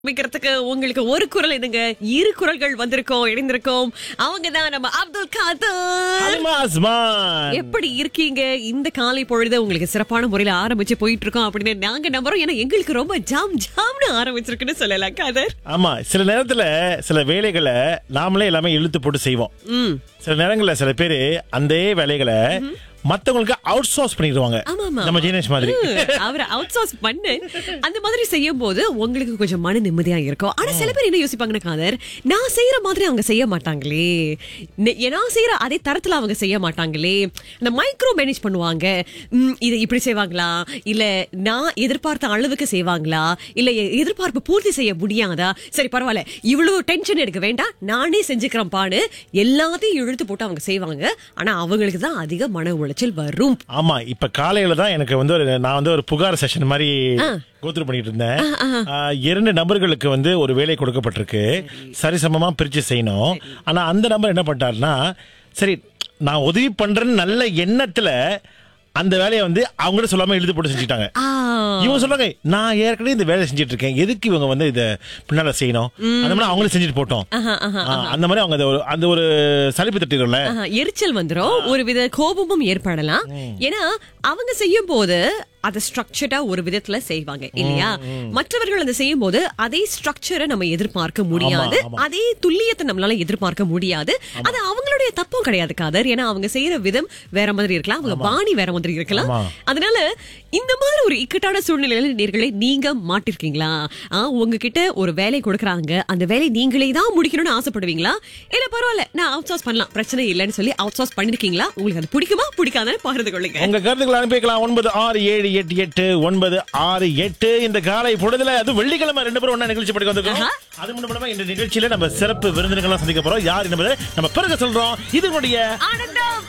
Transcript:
ஆரம்பிக்கிறதுக்கு உங்களுக்கு ஒரு குரல் என்னங்க இரு குரல்கள் வந்திருக்கோம் இணைந்திருக்கோம் அவங்க தான் நம்ம அப்துல் காதர் ஹலிமா அஸ்மான் எப்படி இருக்கீங்க இந்த காலை பொழுது உங்களுக்கு சிறப்பான முறையில ஆரம்பிச்சு போயிட்டு இருக்கோம் அப்படின்னு நாங்க நம்புறோம் ஏன்னா எங்களுக்கு ரொம்ப ஜாம் ஜாம்னு ஆரம்பிச்சிருக்குன்னு சொல்லலாம் காதர் ஆமா சில நேரத்துல சில வேலைகளை நாமளே எல்லாமே இழுத்து போட்டு செய்வோம் ம் சில நேரங்கள்ல சில பேரு அந்த வேலைகளை மத்தவங்களுக்கு அவுட் சோர்ஸ் பண்ணிடுவாங்க ஆமா, ஆமா. நம்ம ஜீனேஷ் மாதிரி அவரை அவுட் சோர்ஸ் பண்ணு அந்த மாதிரி செய்யும் போது உங்களுக்கு கொஞ்சம் மன நிம்மதியா இருக்கும் ஆனா சில பேர் என்ன யோசிப்பாங்கன்னு காதர் நான் செய்யற மாதிரி அவங்க செய்ய மாட்டாங்களே நெ- நான் செய்யற அதே தரத்துல அவங்க செய்ய மாட்டாங்களே இந்த மைக்ரோ மேனேஜ் பண்ணுவாங்க ம், இதை இப்படி செய்வாங்களா இல்ல நான் எதிர்பார்த்த அளவுக்கு செய்வாங்களா இல்ல எ- எதிர்பார்ப்பு பூர்த்தி செய்ய முடியாதா சரி பரவாயில்ல இவ்வளவு டென்ஷன் எடுக்க வேண்டாம் நானே செஞ்சுக்கிறேன் பாடு எல்லாத்தையும் இழுத்து போட்டு அவங்க செய்வாங்க ஆனா அவங்களுக்கு தான் அதிக மன உளைச்சல் வரும் ஆமா இப்ப காலையில தான் எனக்கு வந்து ஒரு நான் வந்து ஒரு புகார் செஷன் மாதிரி கோத்ரூ பண்ணிட்டு இருந்தேன் ஆ, இரண்டு நபர்களுக்கு வந்து ஒரு வேலை கொடுக்கப்பட்டிருக்கு சரிசமமா பிரிச்சு செய்யணும் ஆனா அந்த நபர் என்ன பண்ணிட்டாருன்னா சரி நான் உதவி பண்றேன்னு நல்ல எண்ணத்துல அந்த வேலையை வந்து அவங்கள்ட்ட சொல்லாம இழுத்து போட்டு செஞ்சுட்டாங்க ஆ இவங்க சொல்றாங்க நான் ஏற்கனவே இந்த வேலை செஞ்சுட்டு இருக்கேன் எதுக்கு இவங்க வந்து இத பின்னால செய்யணும் அந்த மாதிரி அவங்களே செஞ்சுட்டு போட்டோம் ஆஹா, ஆஹா, ஆ, அந்த மாதிரி அவங்க அந்த ஒரு அந்த ஒரு சலிப்பு தட்டிடும்ல ஆஹா, எரிச்சல் வந்துரும் ஒரு வித கோபமும் ஏற்படலாம் ஏன்னா அவங்க செய்யும் போது அதை ஸ்ட்ரக்சர்டா ஒரு விதத்துல செய்வாங்க இல்லையா மற்றவர்கள் அதை செய்யும் போது அதே ஸ்ட்ரக்சரை நம்ம எதிர்பார்க்க முடியாது ஆமா. அதே துல்லியத்தை நம்மளால எதிர்பார்க்க முடியாது அது அவங்களுடைய தப்பும் கிடையாது காதர் ஏன்னா அவங்க செய்யற விதம் வேற மாதிரி இருக்கலாம் அவங்க பாணி வேற மாதிரி இருக்கலாம் ஆமா. அதனால இந்த மாதிரி ஒரு இக்கட்டான சூழ்நிலையில நேர்களை நீங்க மாட்டிருக்கீங்களா ஆ, உங்ககிட்ட ஒரு வேலை கொடுக்கறாங்க அந்த வேலை நீங்களே தான் முடிக்கணும்னு ஆசைப்படுவீங்களா இல்ல பரவாயில்ல நான் அவுட் சோர்ஸ் பண்ணலாம் பிரச்சனை இல்லைன்னு சொல்லி அவுட் சோர்ஸ் பண்ணிருக்கீங்களா உங்களுக்கு அது பிடிக்குமா பிடிக்காதுன்னு பகிர்ந்து கொள்ளுங்க உங்க கருத்துக்களை அனுப்பிக்கலாம் ஒன்பது ஆறு ஏழு எட்டு எட்டு ஒன்பது ஆறு எட்டு இந்த காலை பொழுதுல அது வெள்ளிக்கிழமை ரெண்டு பேரும் ஒண்ணா நிகழ்ச்சி படிக்க வந்திருக்கோம் ஆஹா. அது மட்டும் இல்லாம இந்த நிகழ்ச்சியில நம்ம சிறப்பு விருந்தினர்கள்லாம் சந்திக்க போறோம் யார் என்பதை நம்ம பிறகு சொல்றோம் இது உங்களுடைய ஆனந்தம்